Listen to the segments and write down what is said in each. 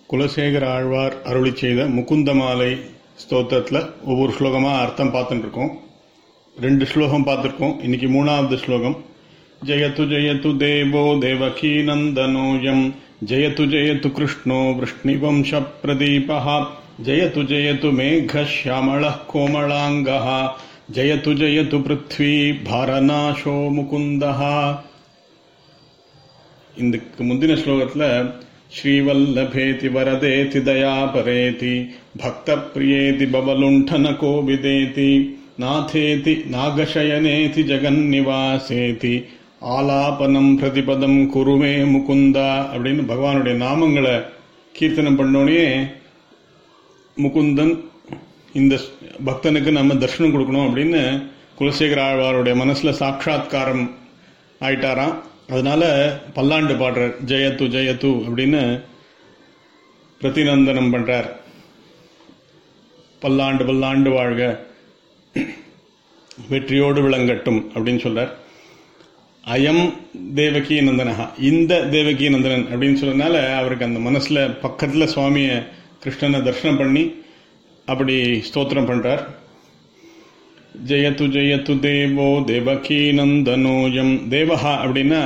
குலசேகர ஆழ்வார் அருளி செய்த முகுந்தமாலை ஸ்தோத்திரத்தில் ஒவ்வொரு ஸ்லோகமாக அர்த்தம் பார்த்துட்டு இருக்கோம் ரெண்டு ஸ்லோகம் பார்த்துருக்கோம் இன்னைக்கு மூணாவது ஸ்லோகம் ஜெயத்து ஜெயத்து தேவோ தேவகீ நந்தனோயம் ஜெயத்து ஜெயத்து கிருஷ்ணோ விஷ்ணிவம்ச பிரதீபः ஜெயத்து ஜெயத்து மேघ श्यामलः கோமளாங்கः ஜெயத்து ஜெயத்து பிருத்வி பாரநாசோ முகுந்தः இதுக்கு முந்தின ஸ்லோகத்துல ஸ்ரீவல்லபேதி வரதேதி தயாபரேதி பக்த பிரியேதி பவலுண்டன கோவிதேதி நாதேதி நாகசயனேதி ஜெகன்னிவாசேதி ஆலாபனம் பிரதிபதம் குருமே முகுந்தா அப்படின்னு பகவானுடைய நாமங்களை கீர்த்தனம் பண்ணோடனே முகுந்தன் இந்த பக்தனுக்கு நம்ம தர்ஷனம் கொடுக்கணும் அப்படின்னு குலசேகர ஆழ்வாருடைய மனசுல சாட்சாத்காரம் ஆயிட்டாராம் அதனால பல்லாண்டு பாடுறார் ஜெயத்து ஜெயத்து அப்படின்னு பிரதிநந்தனம் பண்றார் பல்லாண்டு பல்லாண்டு வாழ்க வெற்றியோடு விளங்கட்டும் அப்படின்னு சொல்றார் அயம் தேவகி நந்தனஹா இந்த தேவகி நந்தனன் அப்படின்னு சொன்னதுனால அவருக்கு அந்த மனசுல பக்கத்துல சுவாமிய கிருஷ்ணனை தரிசனம் பண்ணி அப்படி ஸ்தோத்திரம் பண்றார் ஜெயத்து ஜெயத்து தேவோ தேவகி நந்தனோயம் தேவஹா அப்படின்னா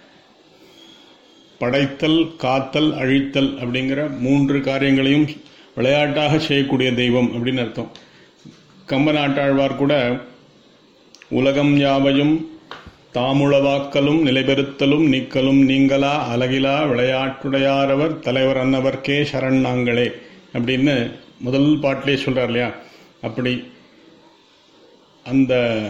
படைத்தல் காத்தல் அழித்தல் அப்படிங்கிற மூன்று காரியங்களையும் விளையாட்டாக செய்யக்கூடிய தெய்வம் அப்படின்னு அர்த்தம் கம்ப நாட்டாழ்வார் கூட உலகம் யாவையும் தாமுளவாக்கலும் நிலைபெறுத்தலும் நீக்கலும் நீங்களா அழகிலா விளையாட்டுடையாரவர் தலைவர் அன்னவர்க்கே சரணாங்களே அப்படின்னு முதல் பாட்டிலே சொல்றார் இல்லையா அப்படி அந்த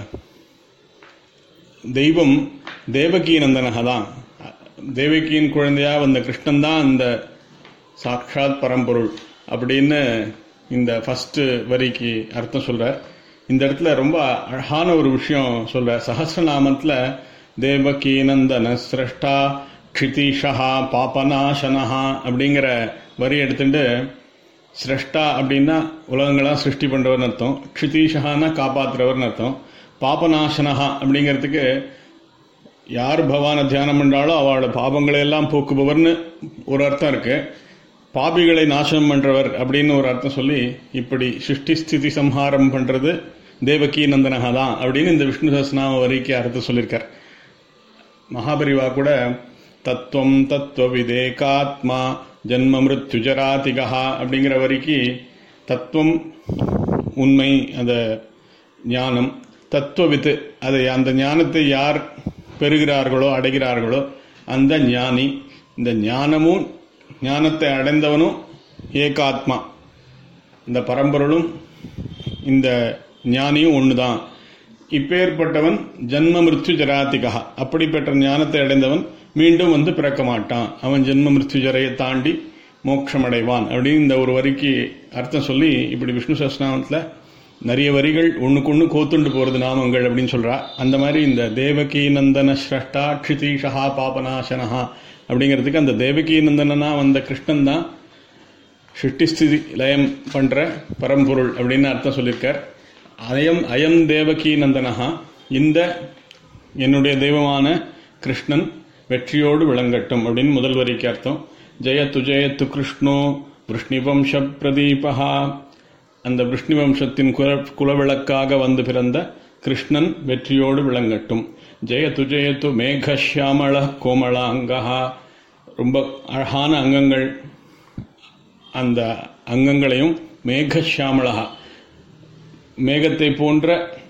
தெய்வம் தேவகி நந்தனக தான் தேவகியின் குழந்தையா வந்த கிருஷ்ணன் தான் அந்த சாட்சாத் பரம்பொருள் அப்படின்னு இந்த ஃபர்ஸ்ட் வரிக்கு அர்த்தம் சொல்றார் இந்த இடத்துல ரொம்ப அழகான ஒரு விஷயம் சொல்ற சஹசிரநாமத்துல தேவகி நந்தன சிரஷ்டா க்ஷிதீஷா பாபநாசனஹா அப்படிங்கிற வரி எடுத்துட்டு சிரஷ்டா அப்படின்னா உலகங்களாம் சிருஷ்டி பண்றவர்னு அர்த்தம் க்ஷிதீஷானா காப்பாத்துறவர்னு அர்த்தம் பாபநாசனஹா அப்படிங்கிறதுக்கு யார் பகவானை தியானம் பண்றாலோ அவளோட பாபங்களை எல்லாம் போக்குபவர்னு ஒரு அர்த்தம் இருக்கு பாபிகளை நாசனம் பண்றவர் அப்படின்னு ஒரு அர்த்தம் சொல்லி இப்படி சிருஷ்டி ஸ்திதி சம்ஹாரம் பண்றது தேவகி நந்தனகா தான் அப்படின்னு இந்த விஷ்ணு சஹஸ்நாம வரிக்கு அர்த்தம் சொல்லியிருக்கார் மகாபரிவா கூட தத்துவம் தத்துவ விதேகாத்மா ஜன்ம மிருத்யு ஜராதிகா அப்படிங்கிற வரிக்கு தத்துவம் உண்மை அந்த ஞானம் தத்துவவித்து அதை அந்த ஞானத்தை யார் பெறுகிறார்களோ அடைகிறார்களோ அந்த ஞானி இந்த ஞானமும் ஞானத்தை அடைந்தவனும் ஏகாத்மா இந்த பரம்பொருளும் இந்த ஞானியும் ஒண்ணுதான் இப்பேற்பட்டவன் ஜன்ம மிருத்யு ஜராதிகா அப்படிப்பட்ட ஞானத்தை அடைந்தவன் மீண்டும் வந்து பிறக்க மாட்டான் அவன் ஜென்ம மிருத்யு ஜரையை தாண்டி மோட்சம் அடைவான் அப்படின்னு இந்த ஒரு வரிக்கு அர்த்தம் சொல்லி இப்படி விஷ்ணு சஸ்நாமத்தில் நிறைய வரிகள் ஒண்ணுக்கு ஒண்ணு கோத்துண்டு போறது நாமங்கள் அப்படின்னு சொல்றா அந்த மாதிரி இந்த தேவகி நந்தன ஸ்ரஷ்டா க்ஷிதீஷா பாபநாசனஹா அப்படிங்கிறதுக்கு அந்த தேவகி நந்தனா வந்த கிருஷ்ணன் தான் சிருஷ்டிஸ்திதி லயம் பண்ற பரம்பொருள் அப்படின்னு அர்த்தம் சொல்லியிருக்கார் அயம் அயம் தேவகி நந்தனஹா இந்த என்னுடைய தெய்வமான கிருஷ்ணன் வெற்றியோடு விளங்கட்டும் அப்படின்னு முதல் வரிக்கு அர்த்தம் ஜெயத்து ஜெயத்து கிருஷ்ணோ விஷ்ணிவம்ச பிரதீபா அந்த விஷ்ணு வம்சத்தின் குல குலவிளக்காக வந்து பிறந்த கிருஷ்ணன் வெற்றியோடு விளங்கட்டும் ஜெயத்து ஜெயத்து மேகஷியாமள கோமளாங்கா ரொம்ப அழகான அங்கங்கள் அந்த அங்கங்களையும் மேகஷியாமளா மேகத்தை போன்ற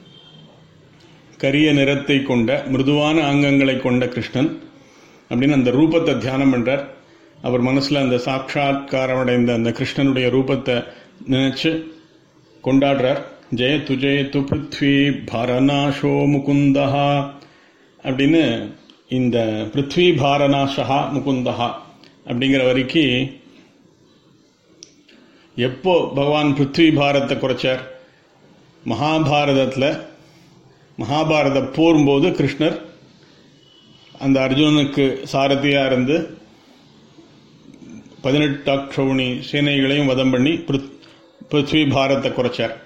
கரிய நிறத்தை கொண்ட மிருதுவான அங்கங்களை கொண்ட கிருஷ்ணன் அப்படின்னு அந்த ரூபத்தை தியானம் பண்றார் அவர் மனசுல அந்த சாட்சாத்காரம் அடைந்த அந்த கிருஷ்ணனுடைய ரூபத்தை நினைச்சு கொண்டாடுறார் ஜெயத்து ஜெயத்து பிருத்வி பாரநாசோ முகுந்தஹா அப்படின்னு இந்த பிருத்வி பாரநாசா முகுந்தஹா அப்படிங்கிற வரைக்கு எப்போ பகவான் பிருத்வி பாரத்தை குறைச்சார் மகாபாரதத்தில் மகாபாரத போரும்போது கிருஷ்ணர் அந்த அர்ஜுனனுக்கு சாரதியா இருந்து பதினெட்டு அக்ஷௌணி சேனைகளையும் வதம் பண்ணி பிருத்வி பாரத்தை குறைச்சார்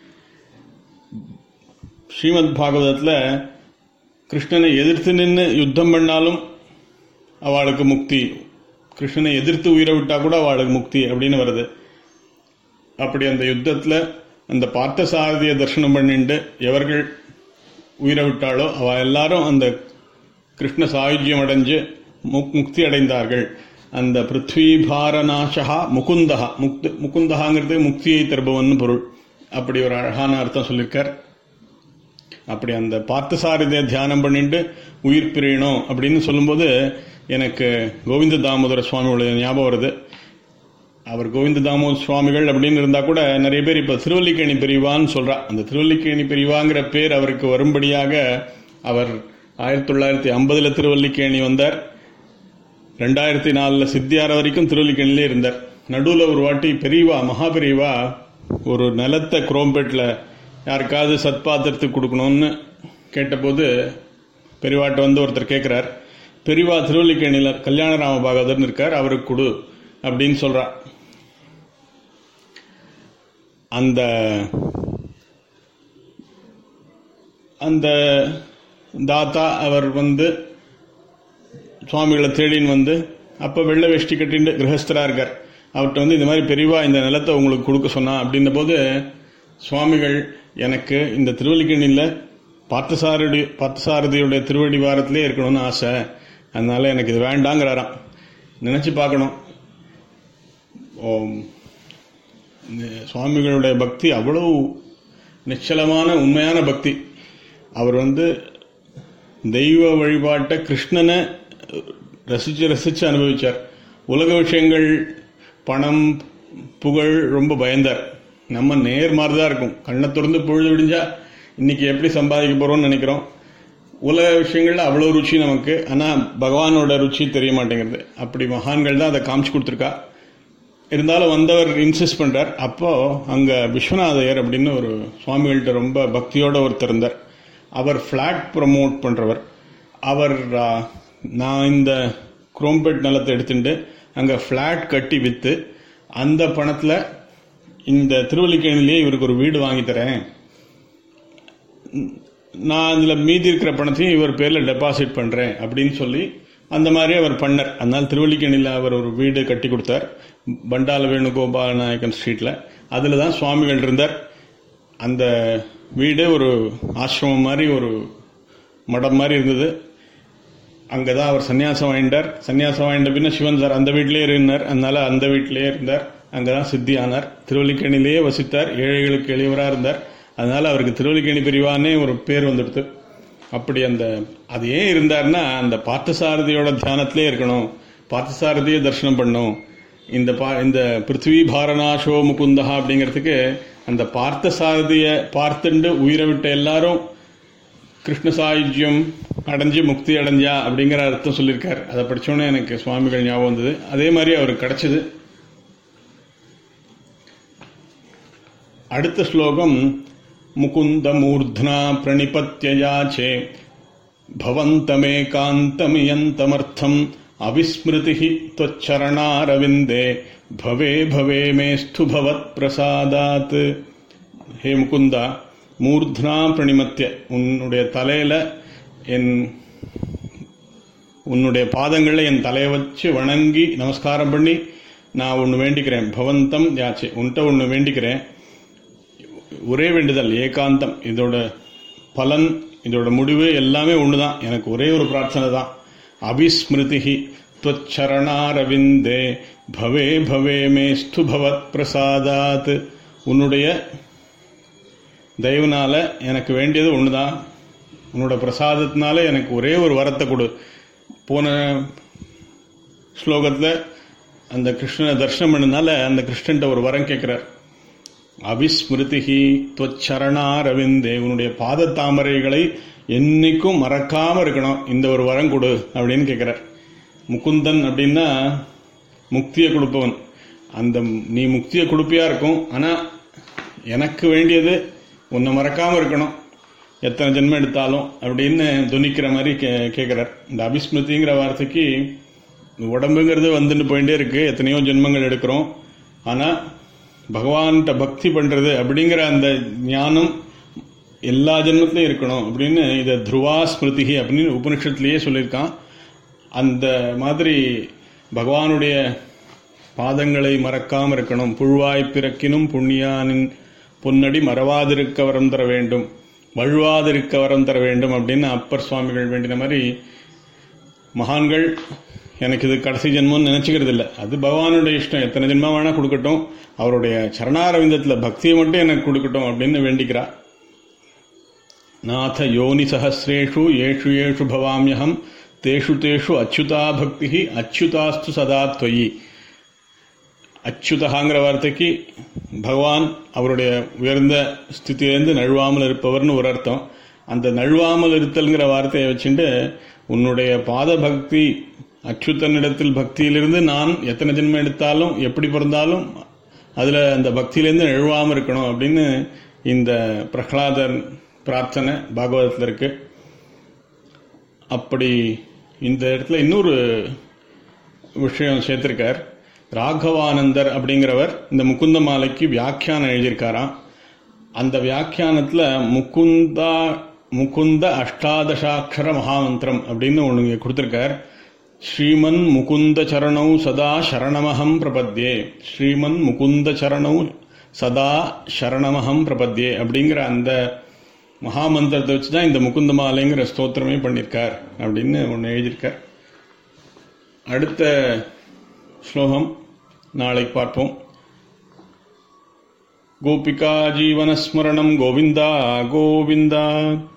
ஸ்ரீமத் பாகவதத்தில் கிருஷ்ணனை எதிர்த்து நின்று யுத்தம் பண்ணாலும் அவளுக்கு முக்தி கிருஷ்ணனை எதிர்த்து உயிரை விட்டா கூட அவளுக்கு முக்தி அப்படின்னு வருது அப்படி அந்த யுத்தத்துல அந்த பார்த்தசாரதிய தரிசனம் பண்ணிட்டு எவர்கள் உயிரை விட்டாளோ அவ எல்லாரும் அந்த கிருஷ்ண சாயுஜ்யம் அடைஞ்சு முக்- முக்தி அடைந்தார்கள் அந்த பிருத்வி பாரநாசகா முகுந்தகா முக்து முகுந்தகாங்கிறது முக்தியை தருபவன் பொருள் அப்படி ஒரு அழகான அர்த்தம் சொல்லியிருக்கார் அப்படி அந்த பார்த்தசாரதியை தியானம் பண்ணிட்டு உயிர் பிரியணும் அப்படின்னு சொல்லும்போது எனக்கு கோவிந்த தாமோதர சுவாமியோட ஞாபகம் வருது அவர் கோவிந்த தாமோதர சுவாமிகள் அப்படின்னு இருந்தா கூட நிறைய பேர் இப்ப திருவல்லிக்கேணி பிரிவான்னு சொல்றா அந்த திருவல்லிக்கேணி பிரிவாங்கிற பேர் அவருக்கு வரும்படியாக அவர் ஆயிரத்தி தொள்ளாயிரத்தி ஐம்பதுல திருவல்லிக்கேணி வந்தார் ரெண்டாயிரத்தி நாலுல சித்தியார வரைக்கும் திருவல்லிக்கேணிலே இருந்தார் நடுவுல ஒரு வாட்டி பெரியவா மகா பெரியவா ஒரு நிலத்தை குரோம்பேட்ல யாருக்காவது சத்பாத்திரத்துக்கு கொடுக்கணும்னு கேட்டபோது பெரியவாட்ட வந்து ஒருத்தர் கேட்கிறார் பெரியவா திருவல்லிக்கேணியில கல்யாணராம பாகவதர்னு இருக்கார் அவருக்கு கொடு அப்படின்னு சொல்றா அந்த அந்த தாத்தா அவர் வந்து சுவாமிகளை தேடின்னு வந்து அப்ப வெள்ளை வேஷ்டி கட்டிட்டு கிரகஸ்தரா இருக்கார் அவர்கிட்ட வந்து இந்த மாதிரி பெரியவா இந்த நிலத்தை உங்களுக்கு கொடுக்க சொன்னா அப்படின்ன போது சுவாமிகள் எனக்கு இந்த திருவல்லிக்கண்ணில பார்த்தசாரதி பார்த்தசாரதியுடைய திருவடி வாரத்திலே இருக்கணும்னு ஆசை அதனால எனக்கு இது வேண்டாங்கிறாராம் நினைச்சு பார்க்கணும் ஓம். இந்த சுவாமிகளுடைய பக்தி அவ்வளவு நிச்சலமான உண்மையான பக்தி அவர் வந்து தெய்வ வழிபாட்டை கிருஷ்ணனை ரசிச்சு ரசிச்சு அனுபவிச்சார் உலக விஷயங்கள் பணம் புகழ் ரொம்ப பயந்தார் நம்ம நேர் மாதிரி தான் இருக்கும் கண்ணை திறந்து பொழுது விடிஞ்சா இன்னைக்கு எப்படி சம்பாதிக்க போறோம்னு நினைக்கிறோம் உலக விஷயங்கள்ல அவ்வளவு ருச்சி நமக்கு ஆனா பகவானோட ருச்சி தெரிய மாட்டேங்கிறது அப்படி மகான்கள் தான் அதை காமிச்சு கொடுத்துருக்கா இருந்தாலும் வந்தவர் இன்சிஸ்ட் பண்றார் அப்போ அங்க விஸ்வநாதையர் அப்படின்னு ஒரு சுவாமிகள்கிட்ட ரொம்ப பக்தியோட ஒருத்தர் இருந்தார் அவர் ஃபிளாட் ப்ரமோட் பண்றவர் அவர் ஆ, நான் இந்த குரோம்பேட் நிலத்தை எடுத்துட்டு அங்க ஃபிளாட் கட்டி வித்து அந்த பணத்துல இந்த திருவல்லிக்கேணிலேயே இவருக்கு ஒரு வீடு வாங்கி தரேன் நான் அதுல மீதி இருக்கிற பணத்தையும் இவர் பேர்ல டெபாசிட் பண்றேன் அப்படின்னு சொல்லி அந்த மாதிரி அவர் பண்ணார் அதனால திருவல்லிக்கேணியில் அவர் ஒரு வீடு கட்டி கொடுத்தார் பண்டால வேணுகோபால நாயக்கன் ஸ்ட்ரீட்ல அதுல தான் சுவாமிகள் இருந்தார் அந்த வீடு ஒரு ஆசிரமம் மாதிரி ஒரு மடம் மாதிரி இருந்தது அங்கதான் அவர் சன்னியாசம் வாங்கிட்டார் சன்னியாசம் வாங்கிட்ட பின்ன சிவன் சார் அந்த வீட்டிலேயே இருந்தார் அதனால அந்த வீட்டிலேயே இருந்தார் அங்கதான் சித்தி ஆனார் திருவல்லிக்கேணிலேயே வசித்தார் ஏழைகளுக்கு எளியவராக இருந்தார் அதனால அவருக்கு திருவல்லிக்கேணி பிரிவானே ஒரு பேர் வந்துடுது அப்படி அந்த அது ஏன் இருந்தார்னா அந்த பார்த்தசாரதியோட தியானத்திலே இருக்கணும் பார்த்தசாரதியை தரிசனம் பண்ணும் இந்த பா இந்த பிருத்வி பாரநாசோ முகுந்தஹா அப்படிங்கிறதுக்கு அந்த பார்த்தசாரதிய பார்த்துண்டு உயிரை விட்ட எல்லாரும் கிருஷ்ண சாயுஜ்யம் அடைஞ்சு முக்தி அடைஞ்சா அப்படிங்கிற அர்த்தம் சொல்லியிருக்கார் அதை படிச்சோன்னே எனக்கு சுவாமிகள் ஞாபகம் வந்தது அதே மாதிரி அவருக்கு கிடைச்சது அடுத்த ஸ்லோகம் முகுந்த மூர்த்னா பிரணிபத்யயாச்சே பவந்தமேகாந்தமியந்தமர்த்தம் அவிஸ்மிருதி त्वच्चरणारविन्दे भवे भवे मेस्तु भवत् பிரசாதாத் ஹே முகுந்தா மூர்த்னா பிரணிமத்திய உன்னுடைய தலையில என் உன்னுடைய பாதங்களை என் தலையை வச்சு வணங்கி நமஸ்காரம் பண்ணி நான் ஒன்று வேண்டிக்கிறேன் பவந்தம் யாச்சே உன்கிட்ட ஒன்று வேண்டிக்கிறேன் ஒரே வேண்டுதல் ஏகாந்தம் இதோட பலன் இதோட முடிவு எல்லாமே ஒண்ணுதான் எனக்கு ஒரே ஒரு பிரார்த்தனை தான் அபிஸ்மிருதி त्वच्चरणारविन्दे भवे भवे मेस्तु भवத் பிரசாதாத் உன்னுடைய தயவுனால எனக்கு வேண்டியது ஒண்ணுதான் உன்னோட பிரசாதத்தினால எனக்கு ஒரே ஒரு வரத்தை கொடு போன ஸ்லோகத்துல அந்த கிருஷ்ணனை தரிசனம் பண்ணனால அந்த கிருஷ்ணன்ட்ட ஒரு வரம் கேட்கிறார் அபிஸ்மிருதிஹி துவச்சரணாரவிந்தே உன்னுடைய பாத தாமரைகளை என்னைக்கும் மறக்காம இருக்கணும் இந்த ஒரு வரம் கொடு அப்படின்னு கேட்கிறார் முகுந்தன் அப்படின்னா முக்தியை கொடுப்பவன் அந்த நீ முக்தியை கொடுப்பியா இருக்கும் ஆனா எனக்கு வேண்டியது உன்னை மறக்காம இருக்கணும் எத்தனை ஜென்மம் எடுத்தாலும் அப்படின்னு துணிக்கிற மாதிரி கே கேட்கிறார் இந்த அபிஸ்மிருதிங்கிற வார்த்தைக்கு உடம்புங்கிறது வந்துட்டு போயிட்டே இருக்கு எத்தனையோ ஜென்மங்கள் எடுக்கிறோம் ஆனா பகவான்கிட்ட பக்தி பண்றது அப்படிங்கிற அந்த ஞானம் எல்லா ஜென்மத்திலையும் இருக்கணும் அப்படின்னு இதை துருவா ஸ்மிருதி அப்படின்னு உபனிஷத்துலயே சொல்லியிருக்கான் அந்த மாதிரி பகவானுடைய பாதங்களை மறக்காம இருக்கணும் புழுவாய் பிறக்கினும் புண்ணியானின் பொன்னடி மறவாதிருக்க வரம் தர வேண்டும் வழுவாதிருக்க வரம் தர வேண்டும் அப்படின்னு அப்பர் சுவாமிகள் வேண்டின மாதிரி மகான்கள் எனக்கு இது கடைசி ஜென்மம்னு நினைச்சுக்கிறது இல்லை அது பகவானுடைய இஷ்டம் எத்தனை ஜென்மம் வேணா கொடுக்கட்டும் அவருடைய சரணாரவிந்தத்தில் பக்தியை மட்டும் எனக்கு கொடுக்கட்டும் அப்படின்னு வேண்டிக்கிறா நாத யோனி சஹசிரேஷு ஏஷு ஏஷு பவாமியகம் தேஷு தேஷு அச்சுதா பக்தி அச்சுதாஸ்து சதா தொயி அச்சுதகாங்கிற வார்த்தைக்கு பகவான் அவருடைய உயர்ந்த ஸ்திதியிலேருந்து நழுவாமல் இருப்பவர்னு ஒரு அர்த்தம் அந்த நழுவாமல் இருத்தல்ங்கிற வார்த்தையை வச்சுட்டு உன்னுடைய பாத பக்தி அச்சுத்தனிடத்தில் பக்தியிலிருந்து நான் எத்தனை ஜென்மம் எடுத்தாலும் எப்படி பிறந்தாலும் அதில் அந்த பக்தியிலேருந்து நழுவாமல் இருக்கணும் அப்படின்னு இந்த பிரகலாதன் பிரார்த்தனை பாகவதத்தில் இருக்கு அப்படி இந்த இடத்துல இன்னொரு விஷயம் சேர்த்திருக்கார் ராகவானந்தர் அப்படிங்கிறவர் இந்த முகுந்த மாலைக்கு வியாக்கியானம் எழுதியிருக்காராம் அந்த வியாக்கியானத்தில் முகுந்தா முகுந்த அஷ்டாதசாட்சர மகாமந்திரம் அப்படின்னு ஒன்று இங்கே கொடுத்துருக்கார் ஸ்ரீமன் முகுந்த சரணௌ சதா சரணமகம் பிரபத்யே ஸ்ரீமன் முகுந்த சரணௌ சதா சரணமகம் பிரபத்யே அப்படிங்கிற அந்த மகாமந்திரத்தை வச்சு தான் இந்த முகுந்த மாலைங்கிற ஸ்தோத்திரமே பண்ணியிருக்கார் அப்படின்னு ஒன்று எழுதியிருக்கார் அடுத்த ஸ்லோகம் நாளை பார்ப்போம் கோபிகா ஜீவனஸ்மரணம் கோவிந்தா கோவிந்தா